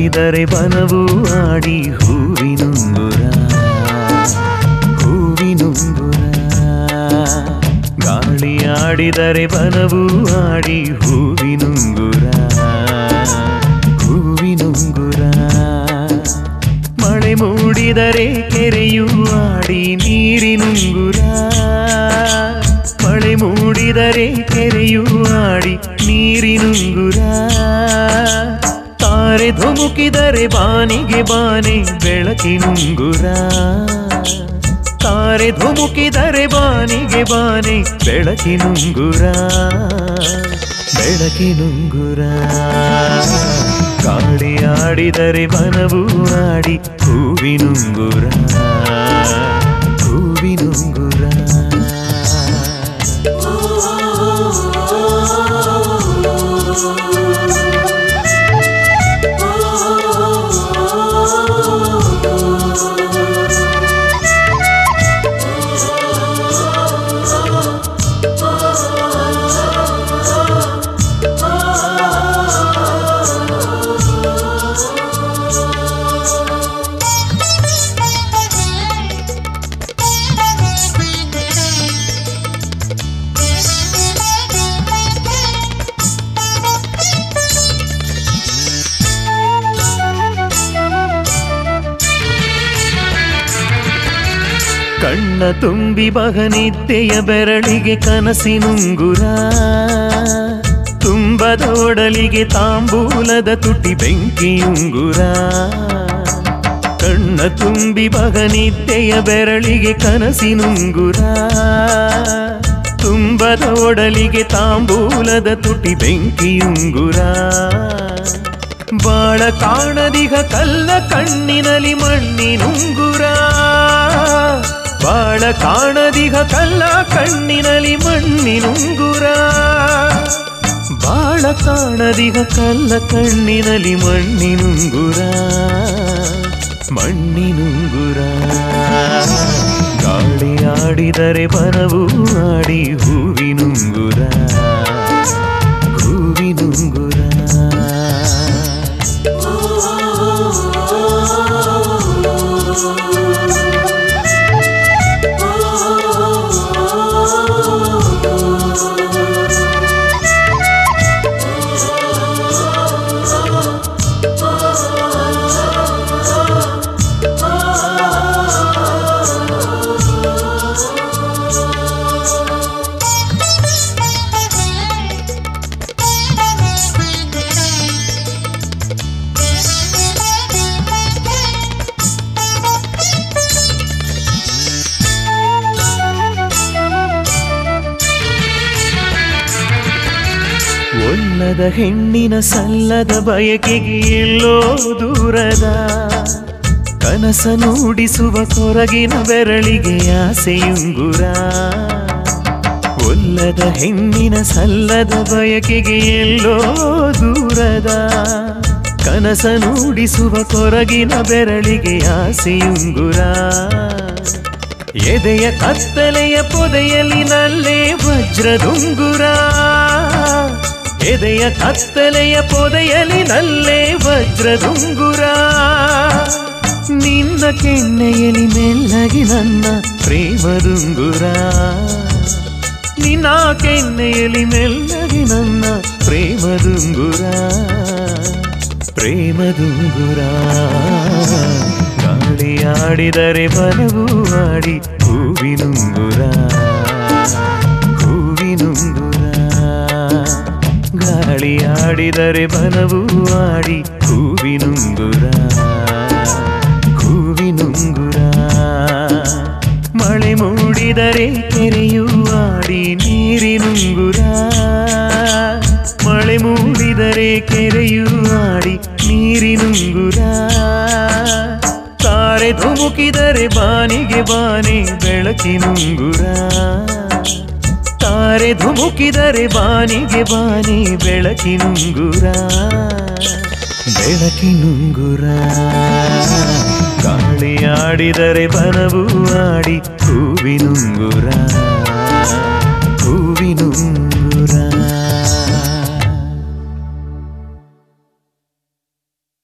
ಆಡಿದರೆ ಬನವು ಆಡಿ ಹೂವಿನುಂಗುರ ಹೂವಿನುಂಗುರ ಗಾಳಿ ಆಡಿದರೆ ಬನವು ಆಡಿ ಹೂವಿನುಂಗುರ ಹೂವಿನುಂಗುರ ಮಳೆ ಮೂಡಿದರೆ ಕೆರೆಯು ಆಡಿ ನೀರಿನುಂಗುರ ಮಳೆ ಮೂಡಿದರೆ ಕೆರೆಯು ಆಡಿ ನೀರಿನುಂಗುರ ತಾರೆ ಧುಮುಕಿದರೆ ಬಾನಿಗೆ ಬಾನೆ ಬೆಳಕಿನುಂಗುರ ತಾರೆ ಧುಮುಕಿದರೆ ಬಾನಿಗೆ ಬಾನೆ ಬೆಳಕಿನುಂಗುರ ಬೆಳಕಿನುಂಗುರ ಗಾಳಿ ಆಡಿದರೆ ಬನವು ಆಡಿ ಹೂವಿನುಂಗುರ ಹೂವಿನುಂಗುರ ಕಣ್ಣ ತುಂಬಿ ಬಗನಿದ್ದೆಯ ಬೆರಳಿಗೆ ಕನಸಿನುಂಗುರ ತುಂಬದೊಡಲಿಗೆ ತಾಂಬೂಲದ ತುಟಿ ಬೆಂಕಿಯುಂಗುರ ಕಣ್ಣ ತುಂಬಿ ಬಗನಿದ್ದೆಯ ಬೆರಳಿಗೆ ಕನಸಿನುಂಗುರ ತುಂಬದ ಒಡಲಿಗೆ ತಾಂಬೂಲದ ತುಟಿ ಬೆಂಕಿಯುಂಗುರ ಬಾಳ ಕಾಣದಿಗ ಕಲ್ಲ ಕಣ್ಣಿನಲಿ ಮಣ್ಣಿನುಂಗುರ ಬಾಳ ಕಾಣದಿಗ ಕಲ್ಲ ಕಣ್ಣಿನಲಿ ಮಣ್ಣಿನುಂಗುರ ಬಾಳ ಕಾಣದಿಗ ಕಲ್ಲ ಕಣ್ಣಿನಲಿ ಮಣ್ಣಿನುಂಗುರ ಮಣ್ಣಿನುಂಗುರ ಗಾಳಿ ಆಡಿದರೆ ಬನವು ಆಡಿ ಹೂವಿನುಂಗುರ ಹೂವಿನುಂಗುರ ಒಲ್ಲದ ಹೆಣ್ಣಿನ ಸಲ್ಲದ ಬಯಕೆಗೆ ಎಲ್ಲೋ ದೂರದ ಕನಸ ನುಡಿಸುವ ಕೊರಗಿನ ಬೆರಳಿಗೆ ಆಸೆಯುಂಗುರ ಒಲ್ಲದ ಹೆಣ್ಣಿನ ಸಲ್ಲದ ಬಯಕೆಗೆ ಎಲ್ಲೋ ದೂರದ ಕನಸ ನುಡಿಸುವ ಕೊರಗಿನ ಬೆರಳಿಗೆ ಆಸೆಯುಂಗುರ ಎದೆಯ ಕತ್ತಲೆಯ ಪೊದೆಯಲ್ಲಿ ನಲ್ಲೇ ವಜ್ರದುಂಗುರ ಎದೆಯ ಕತ್ತಲೆಯ ಪೊದೆಯಲ್ಲಿ ನಲ್ಲೇ ವಜ್ರದುಂಗುರ ನಿನ್ನ ಕೆನ್ನೆಯಲ್ಲಿ ಮೆಲ್ಲಗೆ ನನ್ನ ಪ್ರೇಮದುಂಗುರ ನಿನ್ನ ಕೆನ್ನೆಯಲ್ಲಿ ಮೆಲ್ಲಗೆ ನನ್ನ ಪ್ರೇಮದುಂಗುರ ಪ್ರೇಮದುಂಗುರ ಗಾಳಿ ಆಡಿದರೆ ಬಲವು ಆಡಿ ಹೂವಿನುಂಗುರ ಹೂವಿನುಂಗುರ ಗಾಳಿ ಆಡಿದರೆ ಬಲವು ಆಡಿ ಹೂವಿನುಂಗುರ ಹೂವಿನುಂಗುರ ಮಳೆ ಮೂಡಿದರೆ ಕೆರೆಯು ಆಡಿ ನೀರಿನುಂಗುರ ಮಳೆ ಮೂಡಿದರೆ ಕೆರೆಯು ಆಡಿ ನೀರಿನುಂಗುರ ತಾರೆ ಧುಮುಕಿದರೆ ಬಾನಿಗೆ ಬಾನೆ ಬೆಳಕಿನುಂಗುರ ತಾರೆ ಧುಮುಕಿದರೆ ಬಾನಿಗೆ ಬಾನೆ ಬೆಳಕಿನುಂಗುರ ಬೆಳಕಿನುಂಗುರ ಗಾಳಿ ಆಡಿದರೆ ಬನವು ಆಡಿ ಹೂವಿನುಂಗುರ ಹೂವಿನುಂಗುರ